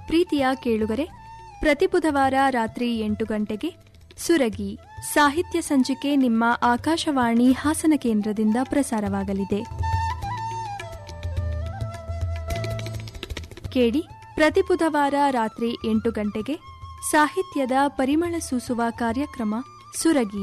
ಪ್ರೀತಿಯ ಕೇಳುಗರೆ ಪ್ರತಿ ಬುಧವಾರ ರಾತ್ರಿ ಎಂಟು ಗಂಟೆಗೆ ಸುರಗಿ ಸಾಹಿತ್ಯ ಸಂಚಿಕೆ ನಿಮ್ಮ ಆಕಾಶವಾಣಿ ಹಾಸನ ಕೇಂದ್ರದಿಂದ ಪ್ರಸಾರವಾಗಲಿದೆ ಕೇಳಿ ಪ್ರತಿ ಬುಧವಾರ ರಾತ್ರಿ ಎಂಟು ಗಂಟೆಗೆ ಸಾಹಿತ್ಯದ ಪರಿಮಳ ಸೂಸುವ ಕಾರ್ಯಕ್ರಮ ಸುರಗಿ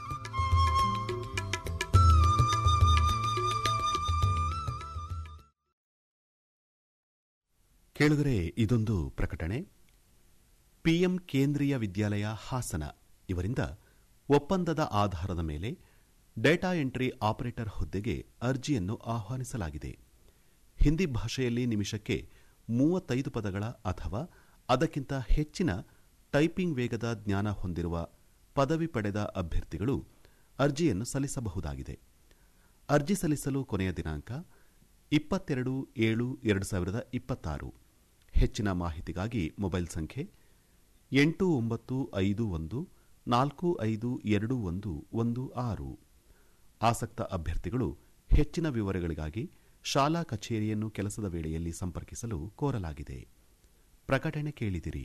ಕೇಳುಗರೆ ಇದೊಂದು ಪ್ರಕಟಣೆ ಪಿಎಂ ಕೇಂದ್ರೀಯ ವಿದ್ಯಾಲಯ ಹಾಸನ ಇವರಿಂದ ಒಪ್ಪಂದದ ಆಧಾರದ ಮೇಲೆ ಡೇಟಾ ಎಂಟ್ರಿ ಆಪರೇಟರ್ ಹುದ್ದೆಗೆ ಅರ್ಜಿಯನ್ನು ಆಹ್ವಾನಿಸಲಾಗಿದೆ ಹಿಂದಿ ಭಾಷೆಯಲ್ಲಿ ನಿಮಿಷಕ್ಕೆ ಮೂವತ್ತೈದು ಪದಗಳ ಅಥವಾ ಅದಕ್ಕಿಂತ ಹೆಚ್ಚಿನ ಟೈಪಿಂಗ್ ವೇಗದ ಜ್ಞಾನ ಹೊಂದಿರುವ ಪದವಿ ಪಡೆದ ಅಭ್ಯರ್ಥಿಗಳು ಅರ್ಜಿಯನ್ನು ಸಲ್ಲಿಸಬಹುದಾಗಿದೆ ಅರ್ಜಿ ಸಲ್ಲಿಸಲು ಕೊನೆಯ ದಿನಾಂಕ ಇಪ್ಪತ್ತೆರಡು ಏಳು ಎರಡು ಸಾವಿರದ ಇಪ್ಪತ್ತಾರು ಹೆಚ್ಚಿನ ಮಾಹಿತಿಗಾಗಿ ಮೊಬೈಲ್ ಸಂಖ್ಯೆ ಎಂಟು ಒಂಬತ್ತು ಐದು ಒಂದು ನಾಲ್ಕು ಐದು ಎರಡು ಒಂದು ಒಂದು ಆರು ಆಸಕ್ತ ಅಭ್ಯರ್ಥಿಗಳು ಹೆಚ್ಚಿನ ವಿವರಗಳಿಗಾಗಿ ಶಾಲಾ ಕಚೇರಿಯನ್ನು ಕೆಲಸದ ವೇಳೆಯಲ್ಲಿ ಸಂಪರ್ಕಿಸಲು ಕೋರಲಾಗಿದೆ ಪ್ರಕಟಣೆ ಕೇಳಿದಿರಿ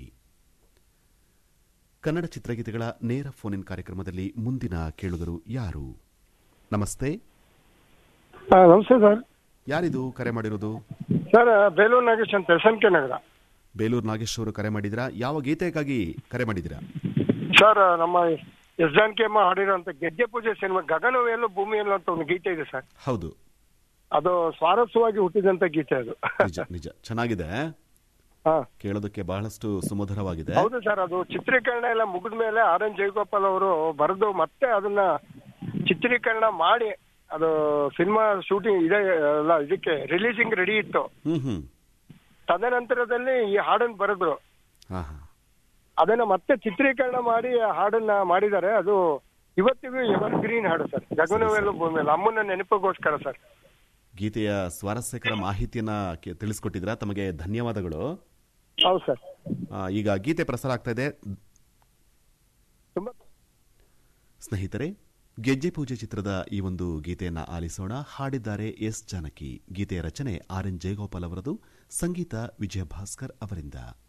ಕನ್ನಡ ಚಿತ್ರಗೀತೆಗಳ ನೇರ ಫೋನ್ ಇನ್ ಕಾರ್ಯಕ್ರಮದಲ್ಲಿ ಮುಂದಿನ ಕೇಳುಗರು ಯಾರು ನಮಸ್ತೆ ಹಾ ನಮಸ್ತೆ ಸರ್ ಯಾರಿದು ಕರೆ ಮಾಡಿರೋದು ಸರ್ ಬೇಲೂರು ನಾಗೇಶ್ ಅಂತ S N K Nagara Belur Nagesh ಅವರು ಕರೆ ಮಾಡಿದಿರಾ ಯಾವ ಗೀತೆಗಾಗಿ ಕರೆ ಮಾಡಿದಿರಾ ಸರ್ ನಮ್ಮ ಎಸ್ ಜಾನಕಿ ಅಮ್ಮ ಹಾಡಿರೋಂಥ ಗೆಜ್ಜೆ ಪೂಜೆ ಸಿನಿಮಾ ಗಗನವೆಲ್ಲೂ ಭೂಮಿಯಲ್ಲೂ ಅಂತ ಒಂದು ಗೀತೆ ಇದೆ ಸರ್ ಹೌದು ಅದು ಸ್ವಾರಸ್ಯವಾಗಿ ಹುಟ್ಟಿದಂತ ಗೀತೆ ಅದು ನಿಜ ನಿಜ ಚೆನ್ನಾಗಿದೆ ಹಾ ಕೇಳೋದಕ್ಕೆ ಬಹಳಷ್ಟು ಸುಮಧುರವಾಗಿದೆ ಹೌದು ಸರ್ ಅದು ಚಿತ್ರೀಕರಣ ಎಲ್ಲ ಮುಗಿದ ಮೇಲೆ ಆರ್ ಎನ್ ಜಯಗೋಪಾಲ್ ಅವರು ಬರೆದು ಮತ್ತೆ ಅದನ್ನ ಚಿತ್ರೀಕರಣ ಮಾಡಿ ಅದು ಸಿನಿಮಾ ಶೂಟಿಂಗ್ ಇದೆ ಅಲ್ಲ ಇದಕ್ಕೆ ರಿಲೀಸಿಂಗ್ ರೆಡಿ ಇತ್ತು ಹ್ಮ್ ಹ್ಮ್ ತದನಂತರದಲ್ಲಿ ಈ ಹಾಡನ್ನು ಬರೆದ್ರು ಹಾ ಹಾ ಅದನ್ನ ಮತ್ತೆ ಚಿತ್ರೀಕರಣ ಮಾಡಿ ಆ ಹಾಡನ್ನ ಮಾಡಿದ್ದಾರೆ ಅದು ಇವತ್ತಿಗೂ ಎವರ್ ಗ್ರೀನ್ ಹಾಡು ಸರ್ ಗಗನವೆಲ್ಲೂ ಭೂಮಿಯಲ್ಲಿ ಅಮ್ಮನ ನೆನಪಿಗೋಸ್ಕರ ಸರ್ ಗೀತೆಯ ಸ್ವಾರಸ್ಯಕರ ಮಾಹಿತಿಯನ್ನ ಕೆ- ತಿಳಿಸ್ಕೊಟ್ಟಿದ್ದೀರಾ ತಮಗೆ ಧನ್ಯವಾದಗಳು ಹೌದು ಸರ್ ಆ, ಈಗ ಗೀತೆ ಪ್ರಸಾರ ಆಗ್ತಾ ಇದೆ ತುಂಬಾ ಸ್ನೇಹಿತರೆ ಗೆಜ್ಜೆ ಪೂಜೆ ಚಿತ್ರದ ಈ ಒಂದು ಗೀತೆಯನ್ನ ಆಲಿಸೋಣ ಹಾಡಿದ್ದಾರೆ ಎಸ್ ಜಾನಕಿ ಗೀತೆಯ ರಚನೆ ಆರ್ ಎನ್ ಜಯಗೋಪಾಲ್ ಅವರದು ಸಂಗೀತ ವಿಜಯ ಭಾಸ್ಕರ್ ಅವರಿಂದ